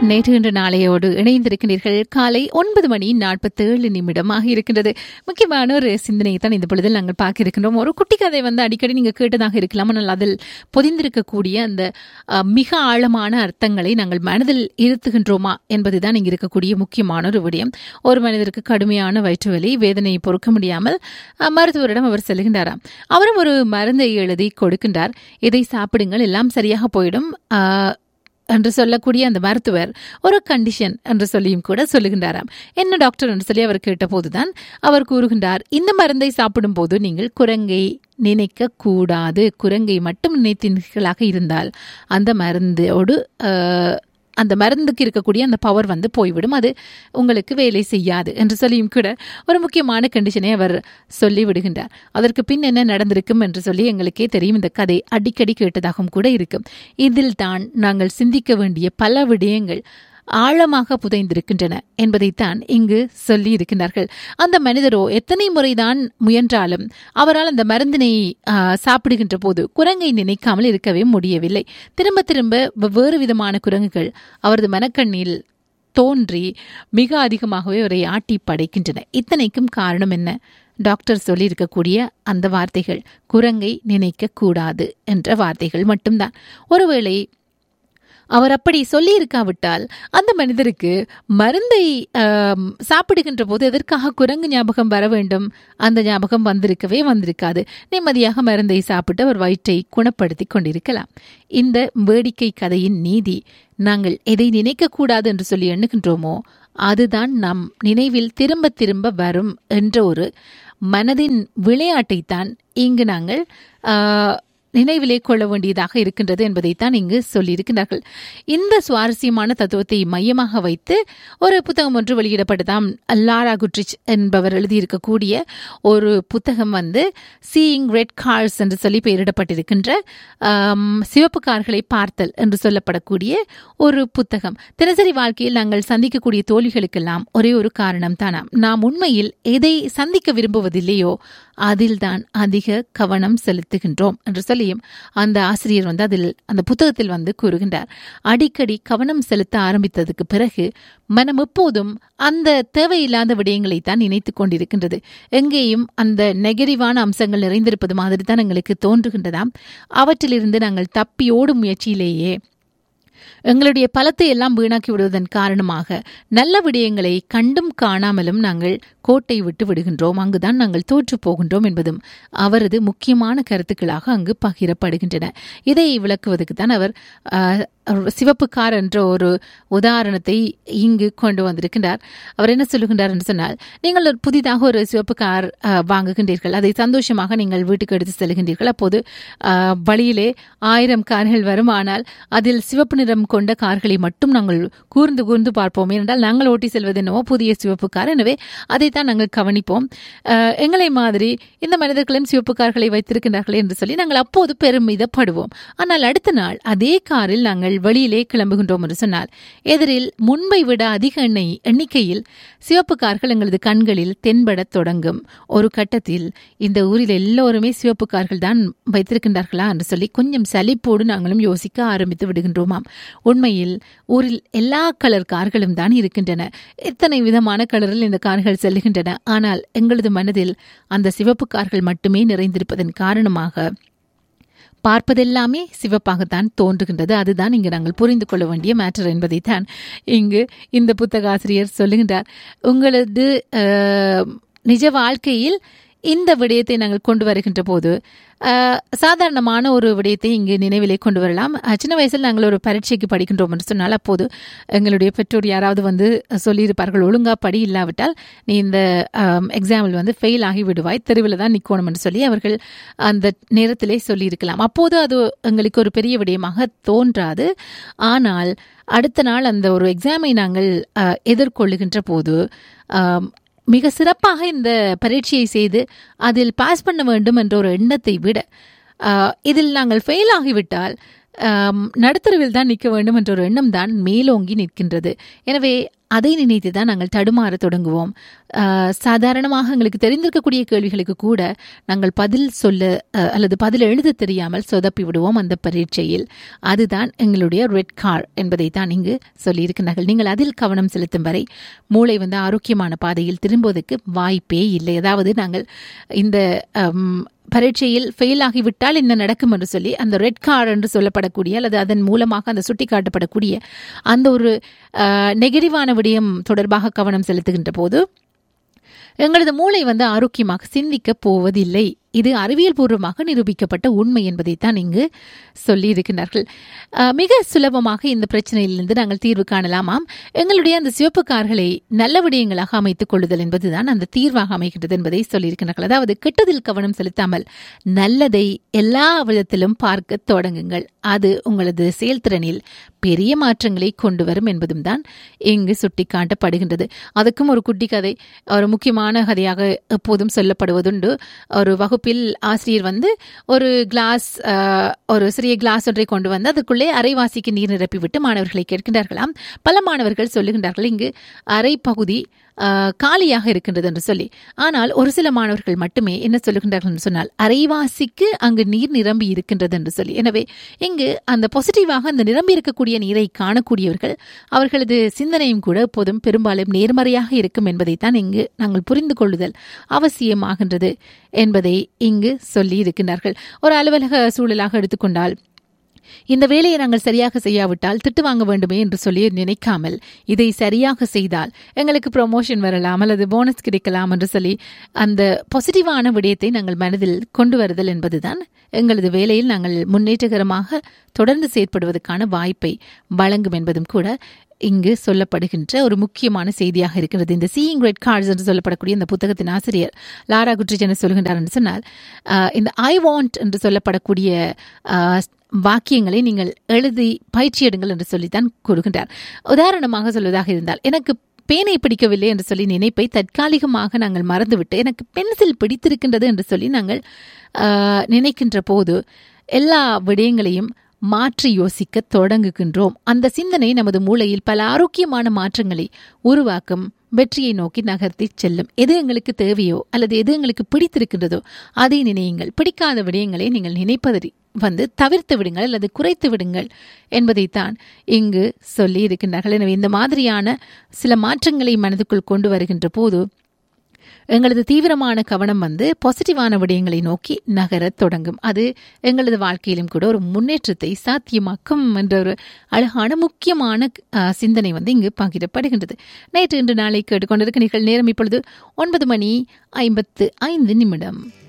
நேற்று இன்று நாளையோடு இணைந்திருக்கிறீர்கள் காலை ஒன்பது மணி நாற்பத்தேழு நிமிடமாக இருக்கின்றது முக்கியமான ஒரு சிந்தனையை தான் இந்த பொழுதில் நாங்கள் பார்க்க இருக்கின்றோம் ஒரு குட்டி கதை வந்து அடிக்கடி நீங்கள் கேட்டதாக இருக்கலாம் ஆனால் அதில் பொதிந்திருக்கக்கூடிய அந்த அஹ், மிக ஆழமான அர்த்தங்களை நாங்கள் மனதில் இருத்துகின்றோமா என்பதுதான் இங்கு இருக்கக்கூடிய முக்கியமான ஒரு விடயம் ஒரு மனிதருக்கு கடுமையான வயிற்று வலி வேதனையை பொறுக்க முடியாமல் அஹ், மருத்துவரிடம் அவர் செல்கின்றாராம் அவரும் ஒரு மருந்தை எழுதி கொடுக்கின்றார் இதை சாப்பிடுங்கள் எல்லாம் சரியாக போயிடும் அஹ், என்று சொல்லக்கூடிய அந்த மருத்துவர் ஒரு கண்டிஷன் என்று சொல்லியும் கூட சொல்லுகின்றாராம் என்ன டாக்டர் என்று சொல்லி அவர் கேட்டபோதுதான் அவர் கூறுகின்றார் இந்த மருந்தை சாப்பிடும்போது நீங்கள் குரங்கை நினைக்க கூடாது குரங்கை மட்டும் நினைத்தீர்களாக இருந்தால் அந்த மருந்தோடு அஹ், அந்த மருந்துக்கு இருக்கக்கூடிய அந்த பவர் வந்து போய்விடும் அது உங்களுக்கு வேலை செய்யாது என்று சொல்லியும் கூட ஒரு முக்கியமான கண்டிஷனை அவர் சொல்லி விடுகின்றார் அதற்கு பின் என்ன நடந்திருக்கும் என்று சொல்லி எங்களுக்கே தெரியும் இந்த கதை அடிக்கடி கேட்டதாகவும் கூட இருக்கும் இதில் தான் நாங்கள் சிந்திக்க வேண்டிய பல விடயங்கள் ஆழமாக புதைந்திருக்கின்றன என்பதைத்தான் இங்கு சொல்லி இருக்கின்றார்கள் அந்த மனிதரோ எத்தனை முறைதான் முயன்றாலும் அவரால் அந்த மருந்தினை ஆ, சாப்பிடுகின்ற போது குரங்கை நினைக்காமல் இருக்கவே முடியவில்லை திரும்ப திரும்ப வெவ்வேறு விதமான குரங்குகள் அவரது மனக்கண்ணில் தோன்றி மிக அதிகமாகவே அவரை ஆட்டி படைக்கின்றன இத்தனைக்கும் காரணம் என்ன டாக்டர் சொல்லியிருக்கக்கூடிய அந்த வார்த்தைகள் குரங்கை நினைக்க கூடாது என்ற வார்த்தைகள் மட்டும்தான் ஒருவேளை அவர் அப்படி சொல்லியிருக்காவிட்டால் அந்த மனிதருக்கு மருந்தை ஆம், சாப்பிடுகின்ற போது எதற்காக குரங்கு ஞாபகம் வர வேண்டும் அந்த ஞாபகம் வந்திருக்கவே வந்திருக்காது நிம்மதியாக மருந்தை சாப்பிட்டு அவர் வயிற்றை குணப்படுத்தி கொண்டிருக்கலாம் இந்த வேடிக்கை கதையின் நீதி நாங்கள் எதை நினைக்கக்கூடாது என்று சொல்லி எண்ணுகின்றோமோ அதுதான் நம் நினைவில் திரும்ப திரும்ப வரும் என்ற ஒரு மனதின் விளையாட்டைத்தான் இங்கு நாங்கள் ஆ, நினைவிலே கொள்ள வேண்டியதாக இருக்கின்றது என்பதைத்தான் இங்கு சொல்லியிருக்கிறார்கள் இந்த சுவாரஸ்யமான தத்துவத்தை மையமாக வைத்து ஒரு புத்தகம் ஒன்று வெளியிடப்பட்டதாம் லாரா குட்ரிச் என்பவர் எழுதியிருக்கக்கூடிய ஒரு புத்தகம் வந்து சீயிங் ரெட் கார்ஸ் என்று சொல்லி பெயரிடப்பட்டிருக்கின்ற ஆம், சிவப்பு கார்களை பார்த்தல் என்று சொல்லப்படக்கூடிய ஒரு புத்தகம் தினசரி வாழ்க்கையில் நாங்கள் சந்திக்கக்கூடிய தோல்விகளுக்கெல்லாம் ஒரே ஒரு காரணம் தானாம் நாம் உண்மையில் எதை சந்திக்க விரும்புவதில்லையோ அதில்தான் அதிக கவனம் செலுத்துகின்றோம் என்று சொல்லியும் அந்த ஆசிரியர் வந்து அதில் அந்த புத்தகத்தில் வந்து கூறுகின்றார் அடிக்கடி கவனம் செலுத்த ஆரம்பித்ததுக்கு பிறகு மனம் எப்போதும் அந்த தேவையில்லாத விடயங்களை தான் நினைத்துக் கொண்டிருக்கின்றது எங்கேயும் அந்த நெகட்டிவான அம்சங்கள் நிறைந்திருப்பது மாதிரி தான் எங்களுக்கு தோன்றுகின்றதாம் அவற்றிலிருந்து நாங்கள் தப்பி ஓடும் முயற்சியிலேயே எங்களுடைய பலத்தை எல்லாம் வீணாக்கி விடுவதன் காரணமாக நல்ல விடயங்களை கண்டும் காணாமலும் நாங்கள் கோட்டை விட்டு விடுகின்றோம் அங்குதான் நாங்கள் தோற்று போகின்றோம் என்பதும் அவரது முக்கியமான கருத்துக்களாக அங்கு பகிரப்படுகின்றன இதை விளக்குவதற்கு தான் அவர் ஆஹ், சிவப்பு கார் என்ற ஒரு உதாரணத்தை இங்கு கொண்டு வந்திருக்கின்றார் அவர் என்ன சொல்லுகின்றார் என்று சொன்னால் நீங்கள் ஒரு புதிதாக ஒரு சிவப்பு கார் ஆஹ், வாங்குகின்றீர்கள் அதை சந்தோஷமாக நீங்கள் வீட்டுக்கு எடுத்து செல்கின்றீர்கள் அப்போது ஆஹ், வழியிலே ஆயிரம் கார்கள் வரும் ஆனால் அதில் சிவப்பு நிறம் கொண்ட கார்களை மட்டும் நாங்கள் கூர்ந்து கூர்ந்து பார்ப்போம் ஏனென்றால் நாங்கள் ஓட்டி செல்வது என்னவோ புதிய சிவப்பு கார் எனவே அதைத்தான் நாங்கள் கவனிப்போம் ஆஹ், எங்களை மாதிரி இந்த மனிதர்களும் சிவப்பு கார்களை வைத்திருக்கின்றார்களே என்று சொல்லி நாங்கள் அப்போது பெருமிதப்படுவோம் ஆனால் அடுத்த நாள் அதே காரில் நாங்கள் வெளியிலே கிளம்புகின்றோம் என்று சொன்னால் எதிரில் முன்பை விட அதிக எண்ணெய் எண்ணிக்கையில் சிவப்பு கார்கள் எங்களது கண்களில் தென்படத் தொடங்கும் ஒரு கட்டத்தில் இந்த ஊரில் எல்லோருமே சிவப்பு கார்கள் தான் வைத்திருக்கின்றார்களா என்று சொல்லி கொஞ்சம் சலிப்போடு நாங்களும் யோசிக்க ஆரம்பித்து விடுகின்றோமாம் உண்மையில் ஊரில் எல்லா கலர் கார்களும் தான் இருக்கின்றன எத்தனை விதமான கலரில் இந்த கார்கள் செல்லுகின்றன ஆனால் எங்களது மனதில் அந்த சிவப்பு கார்கள் மட்டுமே நிறைந்திருப்பதன் காரணமாக பார்ப்பதெல்லாமே சிவப்பாகத்தான் தோன்றுகின்றது அதுதான் இங்கு நாங்கள் புரிந்து கொள்ள வேண்டிய மேட்டர் என்பதைத்தான் இங்கு இந்த புத்தக ஆசிரியர் சொல்லுகின்றார் உங்களது அஹ், நிஜ வாழ்க்கையில் இந்த விடயத்தை நாங்கள் கொண்டு வருகின்ற போது அஹ், சாதாரணமான ஒரு விடயத்தை இங்கு நினைவிலே கொண்டு வரலாம் அஹ், சின்ன வயசில் நாங்கள் ஒரு பரீட்சைக்கு படிக்கின்றோம் என்று சொன்னால் அப்போது எங்களுடைய பெற்றோர் யாராவது வந்து சொல்லியிருப்பார்கள் ஒழுங்கா படி இல்லாவிட்டால் நீ இந்த எக்ஸாமில் வந்து ஃபெயில் ஆகி விடுவாய் தெருவில் தான் நிற்கணும் என்று சொல்லி அவர்கள் அந்த நேரத்திலே சொல்லியிருக்கலாம் அப்போது அது எங்களுக்கு ஒரு பெரிய விடயமாக தோன்றாது ஆனால் அடுத்த நாள் அந்த ஒரு எக்ஸாமை நாங்கள் அஹ், எதிர்கொள்ளுகின்ற போது ஆம், மிக சிறப்பாக இந்த பரீட்சையை செய்து அதில் பாஸ் பண்ண வேண்டும் என்ற ஒரு எண்ணத்தை விட ஆஹ், இதில் நாங்கள் ஃபெயில் ஆகிவிட்டால் ஆம், நடுத்தருவில் தான் நிற்க வேண்டும் என்ற ஒரு எண்ணம் தான் மேலோங்கி நிற்கின்றது எனவே அதை நினைத்து தான் நாங்கள் தடுமாற தொடங்குவோம் ஆஹ், சாதாரணமாக எங்களுக்கு தெரிந்திருக்கக்கூடிய கேள்விகளுக்கு கூட நாங்கள் பதில் சொல்ல அஹ், அல்லது பதில் எழுத தெரியாமல் சொதப்பி விடுவோம் அந்த பரீட்சையில் அதுதான் எங்களுடைய ரெட் கார் என்பதை தான் இங்கு சொல்லியிருக்கிறார்கள் நீங்கள் அதில் கவனம் செலுத்தும் வரை மூளை வந்து ஆரோக்கியமான பாதையில் திரும்புவதற்கு வாய்ப்பே இல்லை அதாவது நாங்கள் இந்த அம், பரீட்சையில் ஃபெயில் ஆகிவிட்டால் என்ன நடக்கும் என்று சொல்லி அந்த ரெட் கார்டு என்று சொல்லப்படக்கூடிய அல்லது அதன் மூலமாக அந்த சுட்டி காட்டப்படக்கூடிய அந்த ஒரு நெகட்டிவான விடயம் தொடர்பாக கவனம் செலுத்துகின்ற போது எங்களது மூளை வந்து ஆரோக்கியமாக சிந்திக்க போவதில்லை இது அறிவியல் பூர்வமாக நிரூபிக்கப்பட்ட உண்மை என்பதைத்தான் இங்கு சொல்லியிருக்கிறார்கள் அஹ், மிக சுலபமாக இந்த பிரச்சனையிலிருந்து நாங்கள் தீர்வு காணலாமாம் எங்களுடைய அந்த சிவப்பு கார்களை நல்ல விடயங்களாக அமைத்துக் கொள்ளுதல் என்பதுதான் அந்த தீர்வாக அமைகின்றது என்பதை சொல்லியிருக்கிறார்கள் அதாவது கெட்டதில் கவனம் செலுத்தாமல் நல்லதை எல்லா விதத்திலும் பார்க்க தொடங்குங்கள் அது உங்களது செயல்திறனில் பெரிய மாற்றங்களை கொண்டு வரும் என்பதும் தான் இங்கு சுட்டிக்காட்டப்படுகின்றது அதுக்கும் ஒரு குட்டி கதை ஒரு முக்கியமான கதையாக எப்போதும் சொல்லப்படுவதுண்டு ஒரு வகுப்பில் ஆசிரியர் வந்து ஒரு கிளாஸ் அஹ், ஒரு சிறிய கிளாஸ் ஒன்றை கொண்டு வந்து அதற்குள்ளே அரைவாசிக்கு நீர் நிரப்பிவிட்டு மாணவர்களை கேட்கின்றார்களாம் பல மாணவர்கள் சொல்லுகின்றார்கள் இங்கு அரை பகுதி அஹ், காலியாக இருக்கின்றது என்று சொல்லி ஆனால் ஒரு சில மாணவர்கள் மட்டுமே என்ன சொல்லுகின்றார்கள் என்று சொன்னால் அரைவாசிக்கு அங்கு நீர் நிரம்பி இருக்கின்றது என்று சொல்லி எனவே இங்கு அந்த பாசிட்டிவாக அந்த நிரம்பி இருக்கக்கூடிய நீரை காணக்கூடியவர்கள் அவர்களது சிந்தனையும் கூட எப்போதும் பெரும்பாலும் நேர்மறையாக இருக்கும் என்பதைத்தான் இங்கு நாங்கள் புரிந்து கொள்ளுதல் அவசியமாகின்றது என்பதை இங்கு சொல்லி இருக்கின்றார்கள் ஒரு அலுவலக சூழலாக எடுத்துக்கொண்டால் இந்த வேலையை நாங்கள் சரியாக செய்யாவிட்டால் திட்டு வாங்க வேண்டுமே என்று சொல்லி நினைக்காமல் இதை சரியாக செய்தால் எங்களுக்கு ப்ரொமோஷன் வரலாம் அல்லது போனஸ் கிடைக்கலாம் என்று சொல்லி அந்த பாசிட்டிவான விடயத்தை நாங்கள் மனதில் கொண்டு வருதல் என்பதுதான் எங்களது வேலையில் நாங்கள் முன்னேற்றகரமாக தொடர்ந்து செயற்படுவதற்கான வாய்ப்பை வழங்கும் என்பதும் கூட இங்கு சொல்லப்படுகின்ற ஒரு முக்கியமான செய்தியாக இருக்கிறது இந்த சீயிங் ரெட் கார்ட்ஸ் என்று சொல்லப்படக்கூடிய இந்த புத்தகத்தின் ஆசிரியர் லாரா குட்ரிஜ் என்ன சொல்கின்றார் என்று சொன்னால் ஆஹ், இந்த ஐ வாண்ட் என்று சொல்லப்படக்கூடிய ஆஹ், வாக்கியங்களை நீங்கள் எழுதி பயிற்சி எடுங்கள் என்று சொல்லித்தான் கூறுகின்றார் உதாரணமாக சொல்வதாக இருந்தால் எனக்கு பேனை பிடிக்கவில்லை என்று சொல்லி நினைப்பை தற்காலிகமாக நாங்கள் மறந்துவிட்டு எனக்கு பென்சில் பிடித்திருக்கின்றது என்று சொல்லி நாங்கள் ஆஹ், நினைக்கின்ற போது எல்லா விடயங்களையும் மாற்றி யோசிக்க தொடங்குகின்றோம் அந்த சிந்தனை நமது மூளையில் பல ஆரோக்கியமான மாற்றங்களை உருவாக்கும் வெற்றியை நோக்கி நகர்த்தி செல்லும் எது எங்களுக்கு தேவையோ அல்லது எது எங்களுக்கு பிடித்திருக்கின்றதோ அதை நினையுங்கள் பிடிக்காத விடயங்களை நீங்கள் நினைப்பதை வந்து தவிர்த்து விடுங்கள் அல்லது குறைத்து விடுங்கள் என்பதைத்தான் இங்கு சொல்லி இருக்கின்றார்கள் எனவே இந்த மாதிரியான சில மாற்றங்களை மனதுக்குள் கொண்டு வருகின்ற போது எங்களது தீவிரமான கவனம் வந்து பாசிட்டிவான விடயங்களை நோக்கி நகரத் தொடங்கும் அது எங்களது வாழ்க்கையிலும் கூட ஒரு முன்னேற்றத்தை சாத்தியமாக்கும் என்ற ஒரு அழகான முக்கியமான அஹ், சிந்தனை வந்து இங்கு பகிரப்படுகின்றது நேற்று இன்று நாளை கேட்டுக்கொண்டிருக்கிறீர்கள் நேரம் இப்பொழுது ஒன்பது மணி ஐம்பத்து ஐந்து நிமிடம்